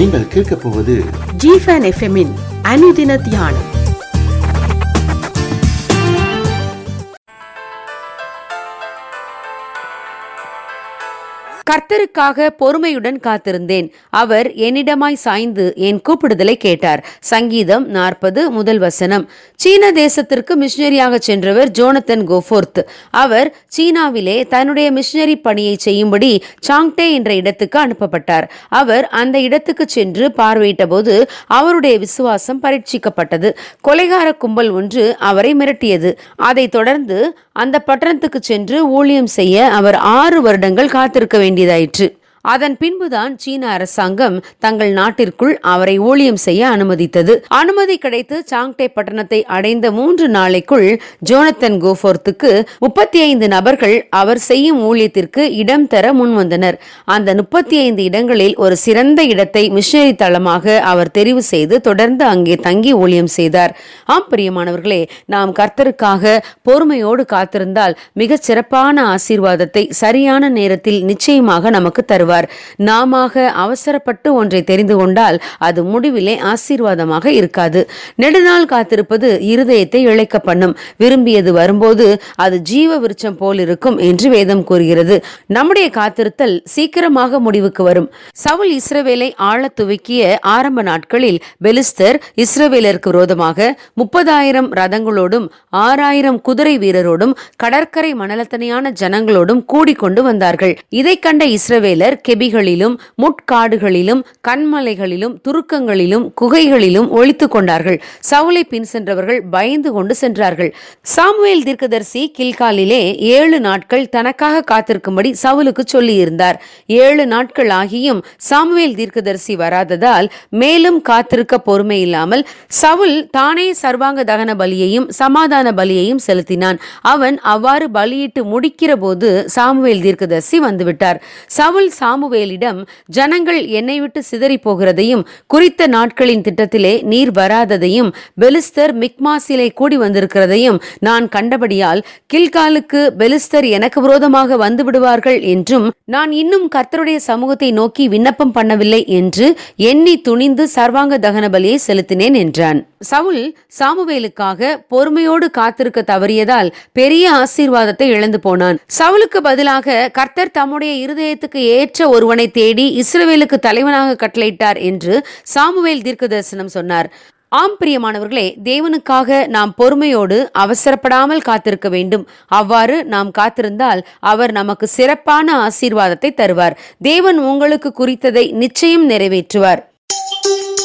நீங்கள் கேட்கப் போவது ஜிஃபன் எஃப்எம்மின் அனுதின தியானம் கர்த்தருக்காக பொறுமையுடன் காத்திருந்தேன் அவர் என்னிடமாய் சாய்ந்து என் கூப்பிடுதலை கேட்டார் சங்கீதம் நாற்பது முதல் வசனம் சீன தேசத்திற்கு மிஷனரியாக சென்றவர் ஜோனத்தன் கோஃபோர்த் அவர் சீனாவிலே தன்னுடைய மிஷனரி பணியை செய்யும்படி சாங்டே என்ற இடத்துக்கு அனுப்பப்பட்டார் அவர் அந்த இடத்துக்கு சென்று பார்வையிட்ட போது அவருடைய விசுவாசம் பரீட்சிக்கப்பட்டது கொலைகார கும்பல் ஒன்று அவரை மிரட்டியது அதைத் தொடர்ந்து அந்த பட்டணத்துக்கு சென்று ஊழியம் செய்ய அவர் ஆறு வருடங்கள் காத்திருக்க வேண்டியதாயிற்று அதன் பின்புதான் சீன அரசாங்கம் தங்கள் நாட்டிற்குள் அவரை ஊழியம் செய்ய அனுமதித்தது அனுமதி கிடைத்து சாங்டே பட்டணத்தை அடைந்த மூன்று நாளைக்குள் ஜோனத்தன் கோஃபோர்த்துக்கு முப்பத்தி ஐந்து நபர்கள் அவர் செய்யும் ஊழியத்திற்கு இடம் தர முன்வந்தனர் அந்த முப்பத்தி ஐந்து இடங்களில் ஒரு சிறந்த இடத்தை மிஷனரி தளமாக அவர் தெரிவு செய்து தொடர்ந்து அங்கே தங்கி ஊழியம் செய்தார் ஆம் பிரியமானவர்களே நாம் கர்த்தருக்காக பொறுமையோடு காத்திருந்தால் மிகச் சிறப்பான ஆசீர்வாதத்தை சரியான நேரத்தில் நிச்சயமாக நமக்கு தருவார் நாம அவசரப்பட்டு ஒன்றை தெரிந்து கொண்டால் அது முடிவிலே ஆசீர்வாதமாக இருக்காது நெடுநாள் காத்திருப்பது இருதயத்தை இழைக்க பண்ணும் விரும்பியது வரும்போது அது ஜீவ விருட்சம் போல் இருக்கும் என்று வேதம் கூறுகிறது நம்முடைய காத்திருத்தல் சீக்கிரமாக முடிவுக்கு வரும் சவுல் இஸ்ரவேலை ஆளத் துவக்கிய ஆரம்ப நாட்களில் பெலிஸ்தர் இஸ்ரவேலருக்கு விரோதமாக முப்பதாயிரம் ரதங்களோடும் ஆறாயிரம் குதிரை வீரரோடும் கடற்கரை மணலத்தனையான ஜனங்களோடும் கூடிக்கொண்டு வந்தார்கள் இதை கண்ட இஸ்ரவேலர் கெபிகளிலும் முட்காடுகளிலும் கண்மலைகளிலும் துருக்கங்களிலும் குகைகளிலும் ஒளித்து கொண்டார்கள் சவுலை பின் சென்றவர்கள் பயந்து கொண்டு சென்றார்கள் சாமுவேல் தீர்க்கதரிசி கில்காலிலே ஏழு நாட்கள் தனக்காக காத்திருக்கும்படி சவுலுக்கு சொல்லியிருந்தார் ஏழு நாட்கள் ஆகியும் சாமுவேல் தீர்க்கதரிசி வராததால் மேலும் காத்திருக்க பொறுமை இல்லாமல் சவுல் தானே சர்வாங்க தகன பலியையும் சமாதான பலியையும் செலுத்தினான் அவன் அவ்வாறு பலியிட்டு முடிக்கிற போது சாமுவேல் தீர்க்கதரிசி வந்துவிட்டார் சவுல் சாமுவேலிடம் ஜனங்கள் என்னை விட்டு சிதறி போகிறதையும் குறித்த நாட்களின் திட்டத்திலே நீர் வராததையும் பெலிஸ்தர் மிக்மாசிலே கூடி வந்திருக்கிறதையும் நான் கண்டபடியால் கில்காலுக்கு பெலிஸ்தர் எனக்கு விரோதமாக வந்து விடுவார்கள் என்றும் நான் இன்னும் கர்த்தருடைய சமூகத்தை நோக்கி விண்ணப்பம் பண்ணவில்லை என்று எண்ணி துணிந்து சர்வாங்க தகன பலியை செலுத்தினேன் என்றான் சவுல் சாமுவேலுக்காக பொறுமையோடு காத்திருக்க தவறியதால் பெரிய ஆசீர்வாதத்தை இழந்து போனான் சவுலுக்கு பதிலாக கர்த்தர் தம்முடைய இருதயத்துக்கு ஏற்ற ஒருவனை தேடி இஸ்ரவேலுக்கு தலைவனாக கட்டளையிட்டார் என்று சாமுவேல் தீர்க்க தரிசனம் சொன்னார் ஆம் பிரியமானவர்களே தேவனுக்காக நாம் பொறுமையோடு அவசரப்படாமல் காத்திருக்க வேண்டும் அவ்வாறு நாம் காத்திருந்தால் அவர் நமக்கு சிறப்பான ஆசீர்வாதத்தை தருவார் தேவன் உங்களுக்கு குறித்ததை நிச்சயம் நிறைவேற்றுவார்